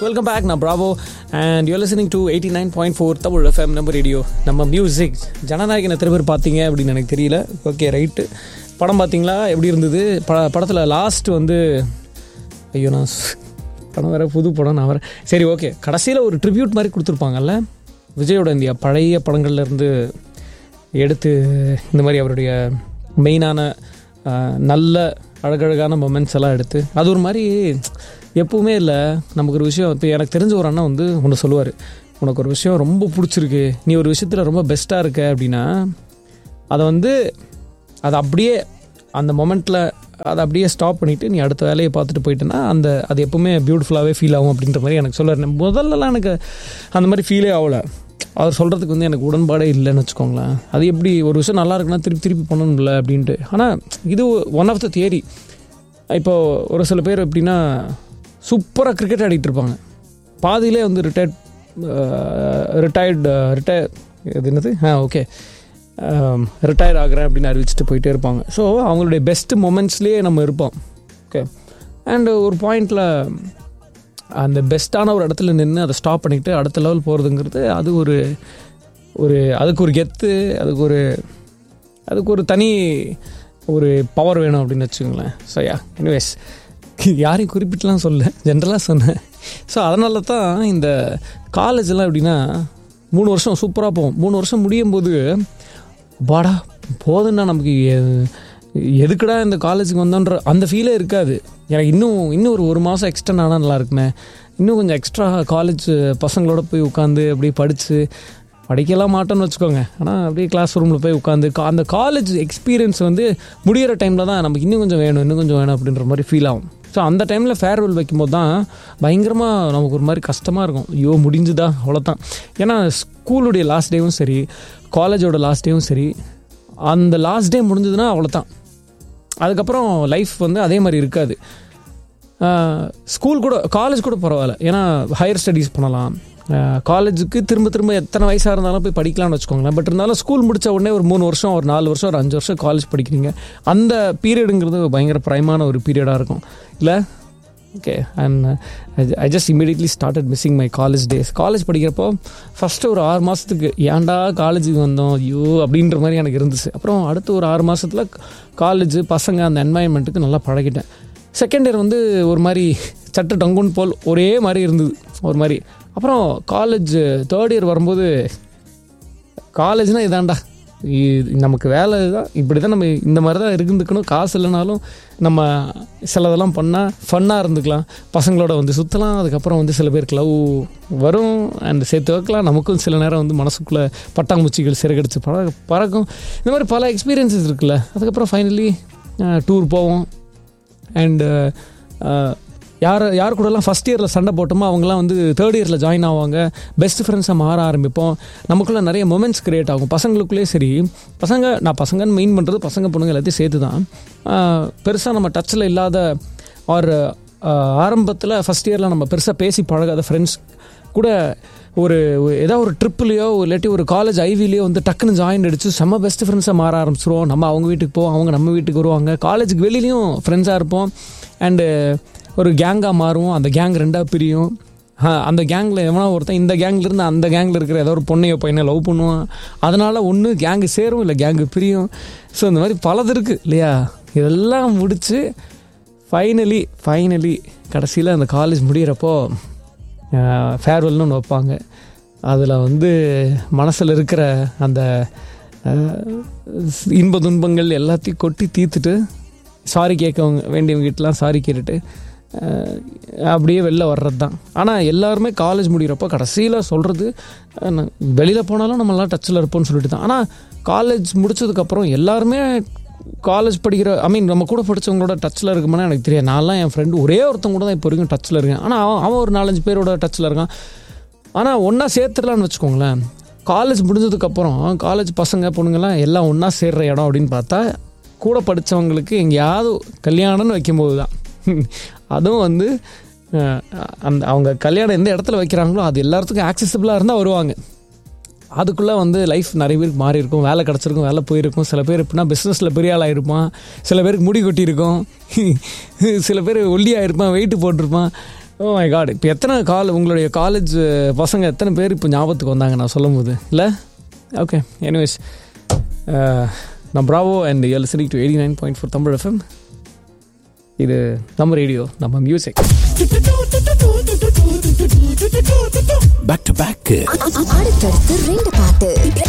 welcome back நான் Bravo and you listening to eighty nine point four Tamil FM நம்ம radio நம்ம music Jananayagan எத்தனை பேர் பார்த்தீங்க அப்படின்னு எனக்கு தெரியல ஓகே ரைட்டு படம் பார்த்தீங்களா எப்படி இருந்தது பட படத்தில் லாஸ்ட் வந்து ஐயோ நான் ஸ்- படம் வேறு புது படம் நான் வரேன் சரி ஓகே கடைசியில் ஒரு ட்ரிபியூட் மாதிரி கொடுத்துருப்பாங்கல்ல விஜயோட இந்தியா பழைய படங்கள்ல இருந்து எடுத்து இந்த மாதிரி அவருடைய மெயினான ஆஹ், நல்ல அழகழகான மொமெண்ட்ஸ் எல்லாம் எடுத்து அது ஒரு மாதிரி எப்பவுமே இல்லை நமக்கு ஒரு விஷயம் இப்போ எனக்கு தெரிஞ்ச ஒரு அண்ணன் வந்து ஒன்று சொல்லுவார் உனக்கு ஒரு விஷயம் ரொம்ப பிடிச்சிருக்கு நீ ஒரு விஷயத்தில் ரொம்ப பெஸ்ட்டாக இருக்க அப்படின்னா அதை வந்து அதை அப்படியே அந்த மொமெண்ட்டில் அதை அப்படியே ஸ்டாப் பண்ணிவிட்டு நீ அடுத்த வேலையை பார்த்துட்டு போயிட்டேன்னா அந்த அது எப்பவுமே பியூட்டிஃபுல்லாகவே ஃபீல் ஆகும் அப்படின்ற மாதிரி எனக்கு சொல்லுவார் முதல்லலாம் எனக்கு அந்த மாதிரி ஃபீலே ஆகலை அவர் சொல்கிறதுக்கு வந்து எனக்கு உடன்பாடே இல்லைன்னு வச்சுக்கோங்களேன் அது எப்படி ஒரு விஷயம் நல்லா இருக்குன்னா திருப்பி திருப்பி பண்ணணும்ல அப்படின்ட்டு ஆனால் இது ஒன் ஆஃப் த தியரி இப்போது ஒரு சில பேர் எப்படின்னா சூப்பராக கிரிக்கெட் ஆடிட்டு இருப்பாங்க பாதியிலே வந்து ரிட்டையர்ட் ரிட்டையர்டு ரிட்டையர் இது என்னது ஆ ஓகே ரிட்டையர் ஆகிறேன் அப்படின்னு அறிவிச்சிட்டு போயிட்டே இருப்பாங்க ஸோ அவங்களுடைய பெஸ்ட் மொமெண்ட்ஸ்லேயே நம்ம இருப்போம் ஓகே அண்டு ஒரு பாயிண்டில் அந்த பெஸ்ட்டான ஒரு இடத்துல நின்று அதை ஸ்டாப் பண்ணிவிட்டு அடுத்த லெவல் போகிறதுங்கிறது அது ஒரு ஒரு அதுக்கு ஒரு கெத்து அதுக்கு ஒரு அதுக்கு ஒரு தனி ஒரு பவர் வேணும் அப்படின்னு வச்சுக்கோங்களேன் ஸோ யா எனிவேஸ் யாரையும் குறிப்பிட்டுலாம் சொல்ல ஜென்ரலாக சொன்னேன் ஸோ அதனால தான் இந்த காலேஜெல்லாம் எப்படின்னா மூணு வருஷம் சூப்பராக போகும் மூணு வருஷம் முடியும் போது பாடா போதுன்னா நமக்கு எ- எதுக்குடா இந்த காலேஜுக்கு வந்தோன்ற அந்த ஃபீலே இருக்காது எனக்கு இன்னும் இன்னும் ஒரு ஒரு மாதம் எக்ஸ்டெண்ட் ஆனால் நல்லா இருக்குமே இன்னும் கொஞ்சம் எக்ஸ்ட்ரா காலேஜ் பசங்களோட போய் உட்காந்து அப்படியே படித்து படிக்கலாம் மாட்டோன்னு வச்சுக்கோங்க ஆனால் அப்படியே கிளாஸ் ரூமில் போய் உட்காந்து அந்த காலேஜ் எக்ஸ்பீரியன்ஸ் வந்து முடியிற டைமில் தான் நமக்கு இன்னும் கொஞ்சம் வேணும் இன்னும் கொஞ்சம் வேணும் அப்படின்ற மாதிரி ஃபீல் ஆகும் ஸோ அந்த டைமில் ஃபேர்வெல் வைக்கும்போது தான் பயங்கரமாக நமக்கு ஒரு மாதிரி கஷ்டமாக இருக்கும் ஐயோ முடிஞ்சுதா அவ்வளோதான் ஏன்னா ஸ்கூலுடைய லாஸ்ட் டேவும் சரி காலேஜோட லாஸ்ட் டேவும் சரி அந்த லாஸ்ட் டே முடிஞ்சதுன்னா அவ்வளோதான் அதுக்கப்புறம் லைஃப் வந்து அதே மாதிரி இருக்காது ஸ்கூல் கூட காலேஜ் கூட பரவாயில்ல ஏன்னா ஹையர் ஸ்டடீஸ் பண்ணலாம் காலேஜுக்கு திரும்ப திரும்ப எத்தனை வயசாக இருந்தாலும் போய் படிக்கலாம்னு வச்சுக்கோங்களேன் பட் இருந்தாலும் ஸ்கூல் முடிச்ச உடனே ஒரு மூணு வருஷம் ஒரு நாலு வருஷம் ஒரு அஞ்சு வருஷம் காலேஜ் படிக்கிறீங்க அந்த பீரியடுங்கிறது பயங்கர ப்ரைமான ஒரு பீரியடாக இருக்கும் இல்லை okay and I just immediately started missing my college days college படிக்கிறப்போ ஃபஸ்ட்டு ஒரு ஆறு மாதத்துக்கு ஏன்டா காலேஜுக்கு வந்தோம் ஐயோ அப்படின்ற மாதிரி எனக்கு இருந்துச்சு அப்புறம் அடுத்து ஒரு ஆறு மாதத்தில் காலேஜ் பசங்க அந்த என்வாயன்மெண்ட்டுக்கு நல்லா பழகிட்டேன் செகண்ட் இயர் வந்து ஒரு மாதிரி சட்டு டங்குன் போல் ஒரே மாதிரி இருந்தது ஒரு மாதிரி அப்புறம் காலேஜ் தேர்ட் இயர் வரும்போது காலேஜ்னால் இதாண்டா இது நமக்கு வேலை தான் இப்படி தான் நம்ம இந்த மாதிரி தான் இருந்துக்கணும் காசு இல்லைனாலும் நம்ம சிலதெல்லாம் பண்ணால் ஃபன்னாக இருந்துக்கலாம் பசங்களோட வந்து சுற்றலாம் அதுக்கப்புறம் வந்து சில பேருக்கு லவ் வரும் அண்ட் சேர்த்து வைக்கலாம் நமக்கும் சில நேரம் வந்து மனசுக்குள்ளே பட்டாம்பூச்சிகள் சிறகடிச்சு பற பறக்கும் இந்த மாதிரி பல எக்ஸ்பீரியன்சஸ் இருக்குல்ல அதுக்கப்புறம் ஃபைனலி டூர் போவோம் அண்டு யார் யார் கூடலாம் ஃபஸ்ட் இயரில் சண்டை போட்டோமோ அவங்களாம் வந்து தேர்ட் இயரில் ஜாயின் ஆவாங்க பெஸ்ட் ஃப்ரெண்ட்ஸாக மாற ஆரம்பிப்போம் நமக்குள்ளே நிறைய மொமெண்ட்ஸ் க்ரியேட் ஆகும் பசங்களுக்குள்ளே சரி பசங்க நான் பசங்கன்னு மெயின் பண்ணுறது பசங்க பொண்ணுங்க எல்லாத்தையும் சேர்த்து தான் பெருசாக நம்ம டச்சில் இல்லாத ஒரு ஆரம்பத்தில் ஃபஸ்ட் இயரில் நம்ம பெருசாக பேசி பழகாத ஃப்ரெண்ட்ஸ் கூட ஒரு ஏதாவது ஒரு ட்ரிப்புலையோ இல்லாட்டி ஒரு காலேஜ் ஐவிலையோ வந்து டக்குன்னு ஜாயின் அடிச்சு செம்ம பெஸ்ட் ஃப்ரெண்ட்ஸாக மாற ஆரம்பிச்சிருவோம் நம்ம அவங்க வீட்டுக்கு போவோம் அவங்க நம்ம வீட்டுக்கு வருவாங்க காலேஜுக்கு வெளியிலையும் ஃப்ரெண்ட்ஸாக இருப்போம் அண்டு ஒரு கேங்காக மாறுவோம் அந்த கேங் ரெண்டாக பிரியும் ஆஹ் அந்த கேங்கில் எவனா ஒருத்தன் இந்த கேங்ல இருந்து அந்த கேங்கில் இருக்கிற ஏதோ ஒரு பொண்ணையோ பையனை லவ் பண்ணுவான் அதனால் ஒன்று கேங்கு சேரும் இல்லை கேங்கு பிரியும் ஸோ இந்த மாதிரி பலது இருக்குது இல்லையா இதெல்லாம் முடித்து ஃபைனலி ஃபைனலி கடைசியில் அந்த காலேஜ் முடிகிறப்போ ஃபேர்வெல்னு ஒன்று வைப்பாங்க அதில் வந்து மனசில் இருக்கிற அந்த அஹ், இன்ப துன்பங்கள் எல்லாத்தையும் கொட்டி தீர்த்துட்டு சாரி கேட்கவங்க வேண்டியவங்ககிட்டலாம் சாரி கேட்டுட்டு அஹ், அப்படியே வெளில வர்றது தான் ஆனால் எல்லாருமே காலேஜ் முடிகிறப்போ கடைசியில் சொல்கிறது வெளியில் போனாலும் நம்மளாம் டச்சில் இருப்போம்னு சொல்லிட்டு தான் ஆனால் காலேஜ் முடிச்சதுக்கப்புறம் எல்லாருமே காலேஜ் படிக்கிற ஐ மீன் நம்ம கூட படித்தவங்களோட டச்சில் இருக்குமானா எனக்கு தெரியாது நான்லாம் என் ஃப்ரெண்டு ஒரே ஒருத்தங்க கூட தான் இப்போ வரைக்கும் டச்சில் இருக்கேன் ஆனால் அவன் அவன் ஒரு நாலஞ்சு பேரோட டச்சில் இருக்கான் ஆனால் ஒன்றா சேர்த்துடலான்னு வச்சுக்கோங்களேன் காலேஜ் முடிஞ்சதுக்கப்புறம் காலேஜ் பசங்க பொண்ணுங்கெல்லாம் எல்லாம் ஒன்றா சேர்ற இடம் அப்படின்னு பார்த்தா கூட படித்தவங்களுக்கு எங்கேயாவது கல்யாணம்னு வைக்கும்போது தான் அதுவும் வந்து அஹ், அந்த அவங்க கல்யாணம் எந்த இடத்துல வைக்கிறாங்களோ அது எல்லாத்துக்கும் ஆக்சசபிளாக இருந்தால் வருவாங்க அதுக்குள்ளே வந்து லைஃப் நிறைய பேருக்கு மாறி இருக்கும் வேலை கிடச்சிருக்கும் வேலை போயிருக்கும் சில பேர் எப்படின்னா பிஸ்னஸில் பெரிய ஆளாக இருப்பான் சில பேருக்கு முடி கொட்டியிருக்கும் சில பேர் ஒல்லியாக இருப்பான் வெயிட்டு போட்டிருப்பான் ஓ மை காட் இப்போ எத்தனை கால் உங்களுடைய காலேஜ் பசங்க எத்தனை பேர் இப்போ ஞாபகத்துக்கு வந்தாங்க நான் சொல்லும் போது இல்லை ஓகே எனிவேஸ் நான் ப்ராவோ அண்ட் எல் சிரி to eighty nine point four Tamil FM இது நம்ம ரேடியோ நம்ம மியூசிக் பேக் டு பேக் அடுத்தடுத்து ரெண்டு பாட்டு